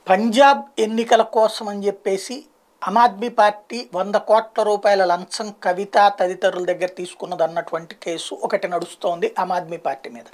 పంజాబ్ ఎన్నికల కోసం అని చెప్పేసి ఆమ్ ఆద్మీ పార్టీ వంద కోట్ల రూపాయల లంచం కవిత తదితరుల దగ్గర తీసుకున్నది అన్నటువంటి కేసు ఒకటి నడుస్తోంది ఆమ్ ఆద్మీ పార్టీ మీద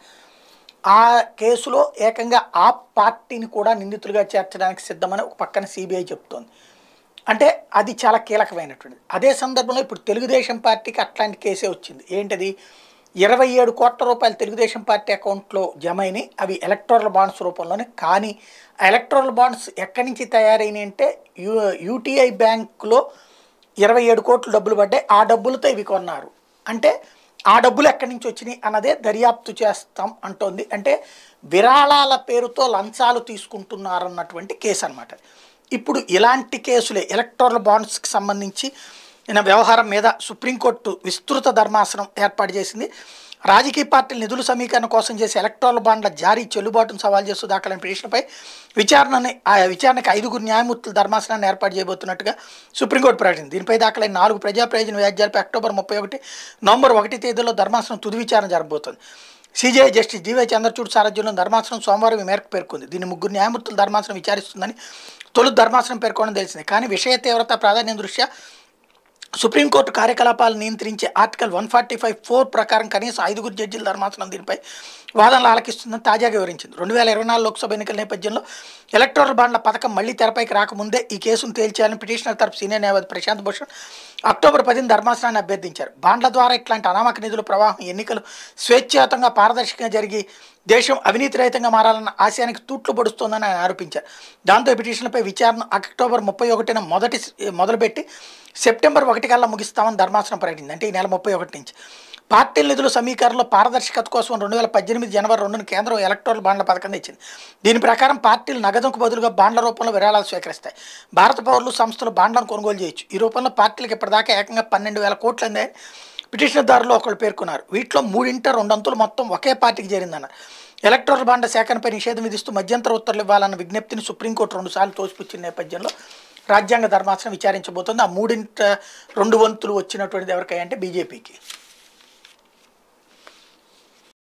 ఆ కేసులో ఏకంగా ఆ పార్టీని కూడా నిందితులుగా చేర్చడానికి సిద్ధమని ఒక పక్కన సిబిఐ చెప్తోంది అంటే అది చాలా కీలకమైనటువంటిది అదే సందర్భంలో ఇప్పుడు తెలుగుదేశం పార్టీకి అట్లాంటి కేసే వచ్చింది ఏంటది ఇరవై ఏడు కోట్ల రూపాయలు తెలుగుదేశం పార్టీ అకౌంట్లో జమ అయినాయి అవి ఎలక్టోరల్ బాండ్స్ రూపంలోనే కానీ ఆ ఎలక్టోరల్ బాండ్స్ ఎక్కడి నుంచి తయారైనాయి అంటే యూ యూటీఐ బ్యాంకులో ఇరవై ఏడు కోట్లు డబ్బులు పడ్డాయి ఆ డబ్బులతో ఇవి కొన్నారు అంటే ఆ డబ్బులు ఎక్కడి నుంచి వచ్చినాయి అన్నదే దర్యాప్తు చేస్తాం అంటోంది అంటే విరాళాల పేరుతో లంచాలు తీసుకుంటున్నారన్నటువంటి కేసు అనమాట ఇప్పుడు ఇలాంటి కేసులే ఎలక్టోరల్ బాండ్స్కి సంబంధించి ఈయన వ్యవహారం మీద సుప్రీంకోర్టు విస్తృత ధర్మాసనం ఏర్పాటు చేసింది రాజకీయ పార్టీల నిధుల సమీకరణ కోసం చేసే ఎలక్ట్రాల్ బాండ్ల జారీ చెల్లుబాటును సవాల్ చేస్తూ దాఖలైన పిటిషన్పై విచారణని ఆ విచారణకు ఐదుగురు న్యాయమూర్తుల ధర్మాసనాన్ని ఏర్పాటు చేయబోతున్నట్టుగా సుప్రీంకోర్టు ప్రకటించింది దీనిపై దాఖలైన నాలుగు ప్రజా ప్రయోజన వ్యాజ్యాలపై అక్టోబర్ ముప్పై ఒకటి నవంబర్ ఒకటి తేదీలో ధర్మాసనం తుది విచారణ జరగబోతోంది సిజే జస్టిస్ డివై చంద్రచూడ్ సారథ్యంలో ధర్మాసనం సోమవారం ఈ మేరకు పేర్కొంది దీన్ని ముగ్గురు న్యాయమూర్తుల ధర్మాసనం విచారిస్తుందని తొలుత ధర్మాసనం పేర్కొనడం తెలిసింది కానీ విషయ తీవ్రత ప్రాధాన్యం దృష్ట్యా సుప్రీంకోర్టు కార్యకలాపాలు నియంత్రించే article one forty five four ప్రకారం కనీసం ఐదుగురు జడ్జిల ధర్మాసనం దీనిపై వాదనలు ఆలకిస్తుందని తాజాగా వివరించింది రెండు వేల ఇరవై నాలుగు లోక్సభ ఎన్నికల నేపథ్యంలో ఎలక్టోరల్ బాండ్ల పథకం మళ్లీ తెరపైకి రాకముందే ఈ కేసును తేల్చేయాలని పిటిషనర్ తరపు సీనియర్ న్యాయవాది ప్రశాంత్ భూషణ్ అక్టోబర్ పదిన ధర్మాసనాన్ని అభ్యర్థించారు బాండ్ల ద్వారా ఇట్లాంటి అనామక నిధుల ప్రవాహం ఎన్నికలు స్వేచ్ఛాయుతంగా పారదర్శకంగా జరిగి దేశం అవినీతి రహితంగా మారాలన్న ఆశయానికి తూట్లు పొడుస్తోందని ఆయన ఆరోపించారు దాంతో ఈ పిటిషన్లపై విచారణ అక్టోబర్ ముప్పై ఒకటిన మొదటి మొదలుపెట్టి సెప్టెంబర్ ఒకటి కల్లా ముగిస్తామని ధర్మాసనం ప్రకటించింది అంటే ఈ నెల ముప్పై ఒకటి నుంచి పార్టీల నిధుల సమీకరణలో పారదర్శకత కోసం రెండు వేల పద్దెనిమిది జనవరి రెండున కేంద్రం ఎలక్టోరల్ బాండ్ల పథకం తెచ్చింది దీని ప్రకారం పార్టీలు నగదుకు బదులుగా బాండ్ల రూపంలో విరాళాలు స్వీకరిస్తాయి భారత పౌరులు సంస్థలు బాండ్లను కొనుగోలు చేయొచ్చు ఈ రూపంలో పార్టీలకు ఇప్పటిదాకా ఏకంగా పన్నెండు వేల కోట్లు అందాయని పిటిషనర్దారులు ఒకళ్ళు పేర్కొన్నారు వీటిలో మూడింట రెండంతులు మొత్తం ఒకే పార్టీకి చేరిందన్నారు ఎలక్టోరల్ బాండ్ల సేకరణపై నిషేధం విధిస్తూ మధ్యంతర ఉత్తర్వులు ఇవ్వాలన్న విజ్ఞప్తిని సుప్రీంకోర్టు రెండుసార్లు తోసిపుచ్చిన నేపథ్యంలో రాజ్యాంగ ధర్మాసనం విచారించబోతోంది ఆ మూడింట రెండు వంతులు వచ్చినటువంటిది ఎవరికై అంటే బీజేపీకి